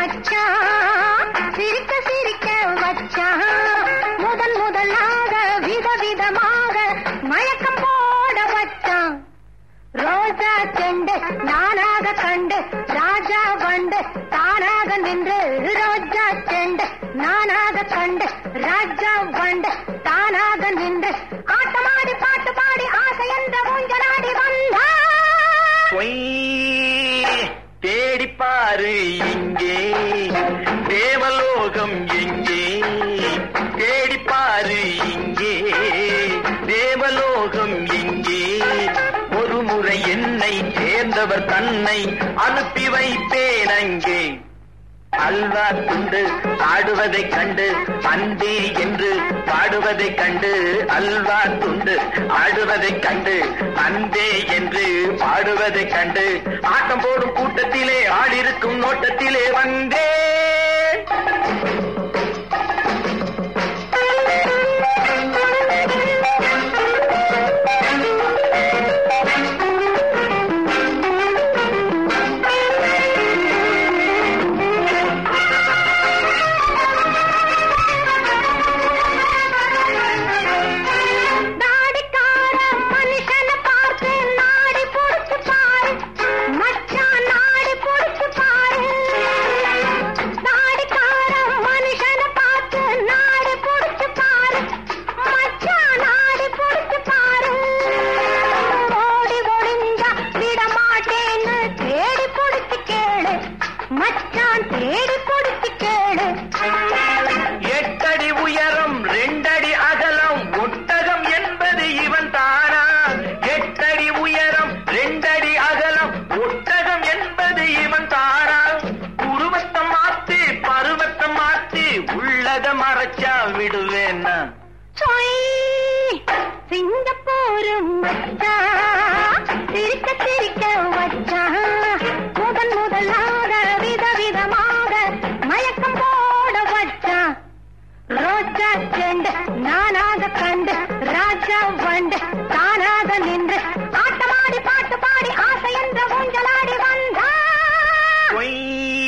மச்சான் சிரிக்க சிரிக்க வச்சான் முதன் முதலாக விதவிதமாக மயக்கம் போட வச்சான் ரோஜா செண்டு நானாக கண்டு ராஜா வண்டு தானாக நின்று ரோஜா செண்டு நானாக கண்டு ராஜா வண்டு தானாக நின்று ஆட்டமாடி பாட்டு பாடி ஆசை என்ற ஊஞ்சலாடி வந்தா பொய் தேடிப்பாரு இங்கே தேவலோகம் எங்கே தேடிப்பாரு இங்கே தேவலோகம் எங்கே ஒரு முறை என்னை சேர்ந்தவர் தன்னை அனுப்பி வைப்பேன் அங்கே அல்வா துண்டு ஆடுவதைக் கண்டு அன்பே என்று பாடுவதைக் கண்டு அல்வா துண்டு ஆடுவதைக் கண்டு அன்பே என்று பாடுவதைக் கண்டு ஆட்டம் போடும் கூட்டத்திலே ஆடிருக்கும் நோட்டத்திலே வந்தே தாடிக்கார மனுஷனை பார்த்து நாடி புடிச்சு பாரு மச்சான் நாடி புடிச்சு பாரு தாடிக்கார மனுஷனை பார்த்து நாடி புடிச்சு பாரு மச்சான் நாடி புடிச்சு பாரு ஓடி ஒளிஞ்சா விட மாட்டேன்னு தேடி புடிச்சு கேளு மச்சான் தேடி புடிச்சு கேளு எட்டடி உயரம் ரெண்டடி அகலம் ஒட்டகம் என்பது இவன் தானா எட்டடி உயரம் ரெண்டடி அகலம் ஒட்டகம் என்பது இவன் தானா உருவத்தை மாத்தி பருவத்தை மாத்தி உள்ளத மறைச்சா விடுவேன்னா சொய் சிங்கப்பூர் மச்சான் சிரிக்க சிரிக்க வச்சான் முதன் முதலாக விதவிதமாக மயக்கம் போட வச்சான் ரோஜா செண்டு நானாக கண்டு ராஜா வண்டு தானாக நின்று ஆட்டமாடி பாட்டு பாடி ஆசை என்ற ஊஞ்சலாடி வந்தான் பொய்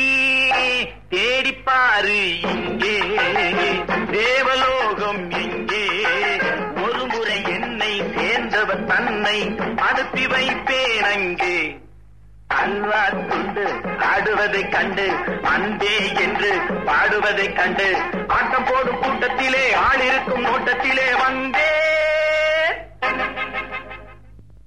தேடிப்பாரு இங்கே தேவலோகம் இங்கே ஒரு முறை என்னை சேர்ந்தவர் தன்னை அனுப்பி வைப்பேன் அங்கே அல்வா துண்டு ஆடுவதைக் கண்டு அன்பே என்று பாடுவதைக் கண்டு ஆட்டம் போடும் கூட்டத்திலே ஆள் இருக்கும் நோட்டத்திலே வந்தே